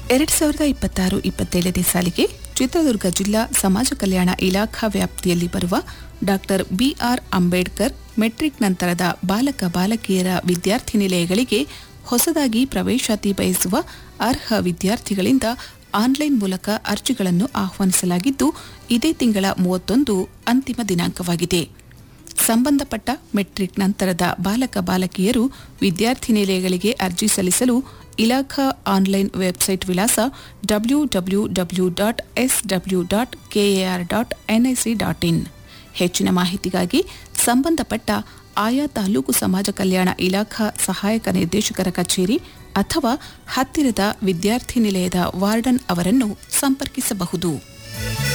ಎರಡ್ ಸಾವಿರದ ಇಪ್ಪತ್ತಾರು ಇಪ್ಪತ್ತೇಳನೇ ಸಾಲಿಗೆ ಚಿತ್ರದುರ್ಗ ಜಿಲ್ಲಾ ಸಮಾಜ ಕಲ್ಯಾಣ ಇಲಾಖಾ ವ್ಯಾಪ್ತಿಯಲ್ಲಿ ಬರುವ ಡಾಕ್ಟರ್ ಬಿಆರ್ ಅಂಬೇಡ್ಕರ್ ಮೆಟ್ರಿಕ್ ನಂತರದ ಬಾಲಕ ಬಾಲಕಿಯರ ವಿದ್ಯಾರ್ಥಿ ನಿಲಯಗಳಿಗೆ ಹೊಸದಾಗಿ ಪ್ರವೇಶಾತಿ ಬಯಸುವ ಅರ್ಹ ವಿದ್ಯಾರ್ಥಿಗಳಿಂದ ಆನ್ಲೈನ್ ಮೂಲಕ ಅರ್ಜಿಗಳನ್ನು ಆಹ್ವಾನಿಸಲಾಗಿದ್ದು ಇದೇ ತಿಂಗಳ ಮೂವತ್ತೊಂದು ಅಂತಿಮ ದಿನಾಂಕವಾಗಿದೆ ಸಂಬಂಧಪಟ್ಟ ಮೆಟ್ರಿಕ್ ನಂತರದ ಬಾಲಕ ಬಾಲಕಿಯರು ವಿದ್ಯಾರ್ಥಿ ನಿಲಯಗಳಿಗೆ ಅರ್ಜಿ ಸಲ್ಲಿಸಲು ಇಲಾಖಾ ಆನ್ಲೈನ್ ವೆಬ್ಸೈಟ್ ವಿಳಾಸ W W W dot S W dot KAR dot NIC dot in ಹೆಚ್ಚಿನ ಮಾಹಿತಿಗಾಗಿ ಸಂಬಂಧಪಟ್ಟ ಆಯಾ ತಾಲೂಕು ಸಮಾಜ ಕಲ್ಯಾಣ ಇಲಾಖಾ ಸಹಾಯಕ ನಿರ್ದೇಶಕರ ಕಚೇರಿ ಅಥವಾ ಹತ್ತಿರದ ವಿದ್ಯಾರ್ಥಿ ನಿಲಯದ ವಾರ್ಡನ್ ಅವರನ್ನು ಸಂಪರ್ಕಿಸಬಹುದು